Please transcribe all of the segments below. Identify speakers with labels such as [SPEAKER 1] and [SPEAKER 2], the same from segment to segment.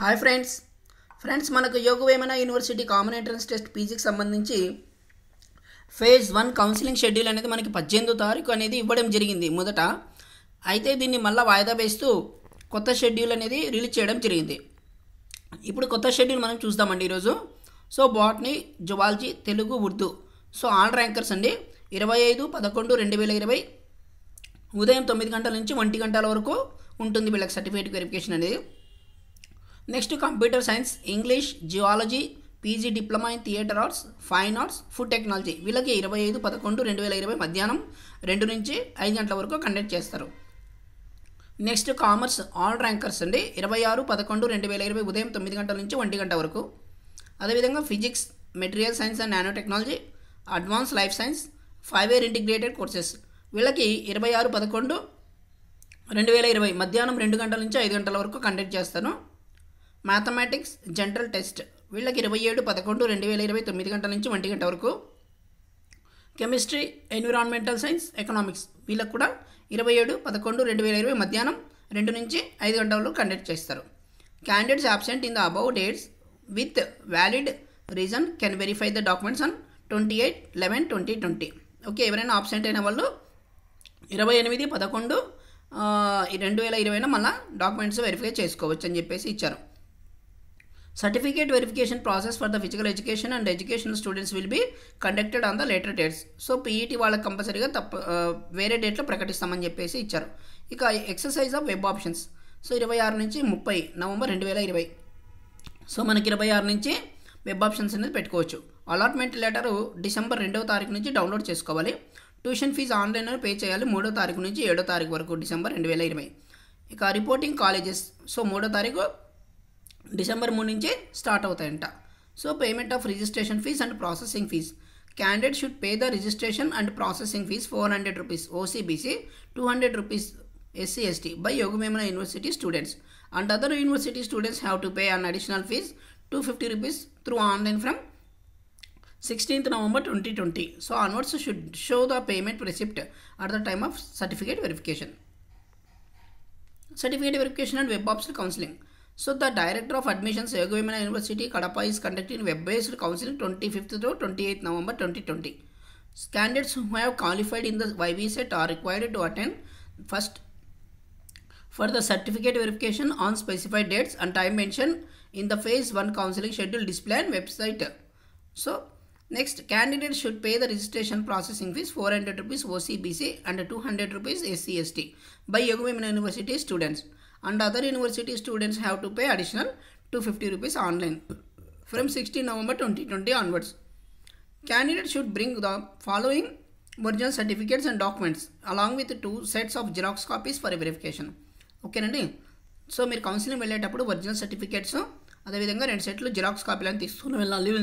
[SPEAKER 1] Hi friends friends మనకు Yogavemana university common entrance test పీజీకి సంబంధించి ఫేజ్ వన్ కౌన్సిలింగ్ షెడ్యూల్ అనేది మనకి పద్దెనిమిదో తారీఖు అనేది ఇవ్వడం జరిగింది మొదట అయితే దీన్ని మళ్ళీ వాయిదా వేస్తూ కొత్త షెడ్యూల్ అనేది రిలీజ్ చేయడం జరిగింది ఇప్పుడు కొత్త షెడ్యూల్ మనం చూద్దామండి ఈరోజు so botany zoology Telugu Urdu so all rankers అండి ఇరవై ఐదు పదకొండు రెండు వేల ఇరవై ఉదయం తొమ్మిది గంటల నుంచి ఒంటి గంటల వరకు ఉంటుంది వీళ్ళకి సర్టిఫికేట్ వెరిఫికేషన్ అనేది next computer science English geology PG diploma in theatre arts fine arts food technology వీళ్ళకి ఇరవై ఐదు పదకొండు రెండు వేల ఇరవై మధ్యాహ్నం రెండు నుంచి ఐదు గంటల వరకు కండక్ట్ చేస్తారు నెక్స్ట్ కామర్స్ ఆల్ ర్యాంకర్స్ అండి ఇరవై ఆరు పదకొండు రెండు వేల ఇరవై ఉదయం తొమ్మిది గంటల నుంచి ఒంటి గంట వరకు అదేవిధంగా physics material science and nano technology advance life science five year integrated courses వీళ్ళకి ఇరవై ఆరు పదకొండు రెండు వేల ఇరవై మధ్యాహ్నం రెండు గంటల నుంచి ఐదు గంటల వరకు కండక్ట్ చేస్తాను మ్యాథమెటిక్స్ జనరల్ టెస్ట్ వీళ్ళకి ఇరవై ఏడు పదకొండు రెండు వేల ఇరవై తొమ్మిది గంటల నుంచి ఒంటి గంట వరకు కెమిస్ట్రీ ఎన్విరాన్మెంటల్ సైన్స్ ఎకనామిక్స్ వీళ్ళకి కూడా ఇరవై ఏడు పదకొండు రెండు వేల ఇరవై మధ్యాహ్నం రెండు నుంచి ఐదు గంటల వరకు కండక్ట్ చేస్తారు candidates absent in the above dates with valid reason can verify the documents on twenty eight eleven twenty twenty okay ఎవరైనా ఆబ్సెంట్ అయిన వాళ్ళు ఇరవై ఎనిమిది పదకొండు ఆ, ఈ రెండు వేల ఇరవైన మళ్ళీ డాక్యుమెంట్స్ వెరిఫై చేసుకోవచ్చు అని చెప్పేసి ఇచ్చారు certificate verification process for the physical education and educational students will be conducted on the later dates so PET వాళ్ళకి కంపల్సరీగా తప్ప ఆ, వేరే డేట్లో ప్రకటిస్తామని చెప్పేసి ఇచ్చారు ఇక exercise of web options so ఇరవై ఆరు నుంచి ముప్పై నవంబర్ రెండు వేల ఇరవై సో మనకి ఇరవై ఆరు నుంచి వెబ్ ఆప్షన్స్ అనేది పెట్టుకోవచ్చు అలాట్మెంట్ లెటర్ డిసెంబర్ రెండవ తారీఖు నుంచి డౌన్లోడ్ చేసుకోవాలి ట్యూషన్ ఫీజు ఆన్లైన్లో పే చేయాలి మూడో తారీఖు నుంచి ఏడో తారీఖు వరకు డిసెంబర్ రెండు వేల ఇరవై ఇక రిపోర్టింగ్ కాలేజెస్ సో మూడో తారీఖు డిసెంబర్ మూడు నుంచే స్టార్ట్ అవుతాయంట so payment of registration fee and processing fee candidate should pay the registration and processing fee four hundred rupees OC BC two hundred rupees SC ST by Yogavemana university students and other university students have to pay an additional fee two fifty rupees through online from sixteenth November twenty twenty so onwards should show the payment receipt at the time of certificate verification certificate verification and web option counseling so the director of admissions yogavimana university kadapa is conducting web based counseling 25th to 28th november 2020 candidates who have qualified in the yv set are required to attend first for the certificate verification on specified dates and time mentioned in the phase 1 counseling schedule display and website so next candidates should pay the registration processing fees 400 rupees ocbc and 200 rupees scst by yogavimana university students and other university students have to pay additional 250 rupees online from 16 november 2020 onwards Candidates should bring the following original certificates and documents along with two sets of xerox copies for verification. ఓకేనండి so మీరు counselling వెళ్ళేటప్పుడు original certificates అదేవిధంగా రెండు సెట్లు xerox కాపీలను తీసుకుని వెళ్ళాలి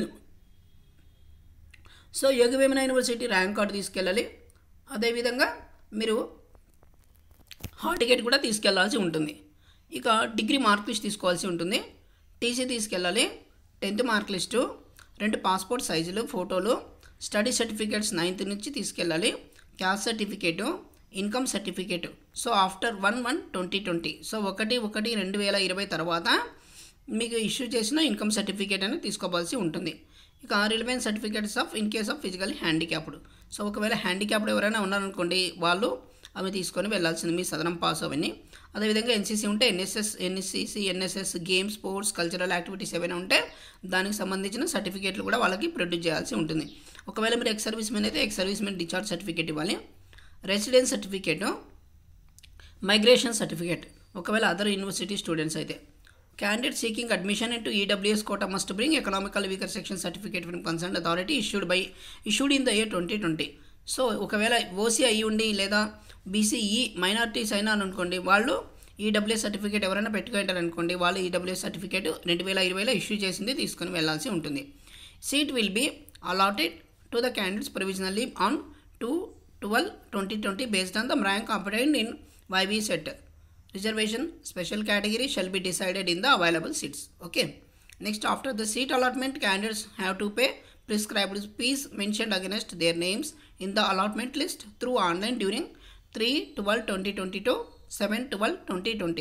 [SPEAKER 1] so Yogavemana university rank card తీసుకెళ్ళాలి అదేవిధంగా మీరు హాల్ టికెట్ కూడా తీసుకెళ్లాల్సి ఉంటుంది ఇక డిగ్రీ మార్క్ లిస్ట్ తీసుకోవాల్సి ఉంటుంది టీసీ తీసుకెళ్ళాలి టెన్త్ మార్క్ లిస్టు రెండు పాస్పోర్ట్ సైజులు ఫోటోలు స్టడీ సర్టిఫికేట్స్ నైన్త్ నుంచి తీసుకెళ్ళాలి caste certificate income certificate so after one one twenty twenty so ఒకటి ఒకటి రెండు వేల ఇరవై తర్వాత మీకు ఇష్యూ చేసిన ఇన్కమ్ సర్టిఫికేట్ అనేది తీసుకోవాల్సి ఉంటుంది ఇక relevance certificates of in case of physical handicapped so ఒకవేళ హ్యాండిక్యాప్డ్ ఎవరైనా ఉన్నారనుకోండి వాళ్ళు అవి తీసుకొని వెళ్ళాల్సింది మీ సదనం పాస్ అవన్నీ అదేవిధంగా ఎన్సీసీ ఉంటే NSS NSCC NSS games sports cultural activities ఏవైనా ఉంటే దానికి సంబంధించిన సర్టిఫికేట్లు కూడా వాళ్ళకి ప్రొడ్యూస్ చేయాల్సి ఉంటుంది ఒకవేళ మీరు ఎక్స్ సర్వీస్ మెన్ అయితే ex service men discharge certificate ఇవ్వాలి రెసిడెన్స్ సర్టిఫికేట్ మైగ్రేషన్ సర్టిఫికేట్ ఒకవేళ అదర్ యూనివర్సిటీ స్టూడెంట్స్ అయితే candidate seeking admission into EWS quota must bring economical weaker section certificate from concern authority issued by issued in the year twenty twenty so ఒకవేళ OC అయ్యి ఉండి లేదా BCE minorities అయినా అనుకోండి వాళ్ళు EWS certificate ఎవరైనా పెట్టుకుంటారు అనుకోండి వాళ్ళు ఈడబ్ల్యూఎస్ సర్టిఫికేట్ రెండు వేల ఇరవైలో ఇష్యూ చేసింది తీసుకొని వెళ్ళాల్సి ఉంటుంది seat will be allotted to the candidates provisionally on two twelve twenty twenty based on the rank obtain in YV CET reservation special category shall be decided in the available seats okay next after the seat allotment candidates have to pay prescribed fees mentioned against their names in the allotment list through online during 3 12 2020 to 7 12 2020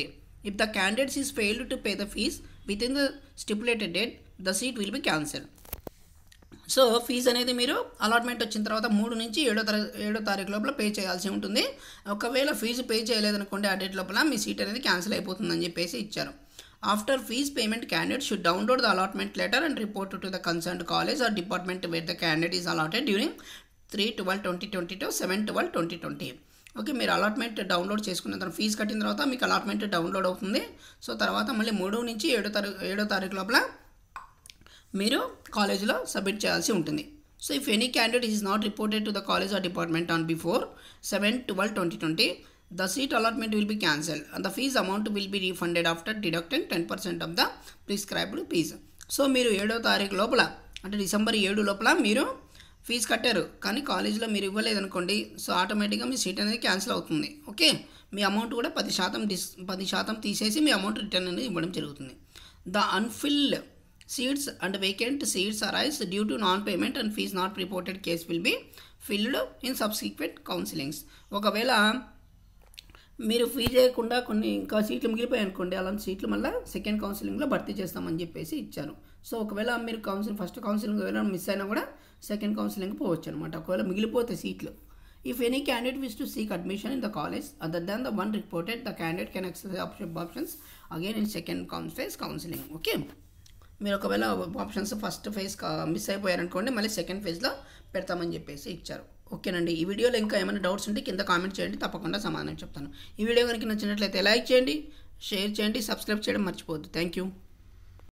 [SPEAKER 1] if the candidates is failed to pay the fee with in the stipulated date the seat will be cancel so fee అనేది మీరు allotment వచ్చిన తర్వాత మూడు నుంచి ఏడో తారీఖు ఏడో తారీఖు లోపల పే చేయాల్సి ఉంటుంది ఒకవేళ ఫీజు పే చేయలేదనుకోండి ఆ డేట్ లోపల మీ సీట్ అనేది క్యాన్సిల్ అయిపోతుందని చెప్పేసి ఇచ్చారు after fee payment candidate should download the allotment letter and report to the concern college or department where the candidate is allotted during three twelve twenty twenty to seven twelve twenty twenty okay మీరు allotment download చేసుకున్న తర్వాత fee కట్టిన తర్వాత మీకు allotment download అవుతుంది so తర్వాత మళ్ళీ మూడు నుంచి ఏడో తారీఖు ఏడో తారీఖు లోపల మీరు కాలేజీలో సబ్మిట్ చేయాల్సి ఉంటుంది so if any candidate is not reported to the college or department on before seven twelve twenty twenty the seat allotment will be cancel and the fee amount will be refunded after deducting ten percent of the prescribed fee so మీరు ఏడో తారీఖు లోపల అంటే December ఏడు లోపల మీరు fee కట్టారు కానీ కాలేజీలో మీరు ఇవ్వలేదనుకోండి సో ఆటోమేటిక్గా మీ సీట్ అనేది క్యాన్సిల్ అవుతుంది ఓకే మీ అమౌంట్ కూడా పది శాతం డిస్ పది శాతం తీసేసి మీ అమౌంట్ రిటర్న్ అనేది ఇవ్వడం జరుగుతుంది the unfilled seats and vacant seats arise due to non payment and fee not reported case will be filled in subsequent counsellings ఒకవేళ మీరు ఫీ చేయకుండా కొన్ని ఇంకా సీట్లు మిగిలిపోయాయి అనుకోండి అలాంటి సీట్లు మళ్ళీ సెకండ్ కౌన్సిలింగ్లో భర్తీ చేస్తామని చెప్పేసి ఇచ్చారు సో ఒకవేళ మీరు కౌన్సిలింగ్ ఫస్ట్ కౌన్సిలింగ్ ఎవరైనా మిస్ అయినా కూడా సెకండ్ కౌన్సిలింగ్ పోవచ్చు అనమాట ఒకవేళ మిగిలిపోతే సీట్లు if any candidate wish to seek admission in the college other than the one reported the candidate can access option options again in second counsel phase counselling okay మీరు ఒకవేళ options first phase miss అయిపోయారనుకోండి మళ్ళీ second ఫేజ్లో పెడతామని చెప్పేసి ఇచ్చారు ఓకేనండి ఈ వీడియోలో ఇంకా ఏమైనా డౌట్స్ ఉంటే కింద కామెంట్ చేయండి తప్పకుండా సమాధానం చెప్తాను ఈ వీడియో కనుక నచ్చినట్లయితే లైక్ చేయండి షేర్ చేయండి సబ్స్క్రైబ్ చేయడం మర్చిపోవద్దు థ్యాంక్ యూ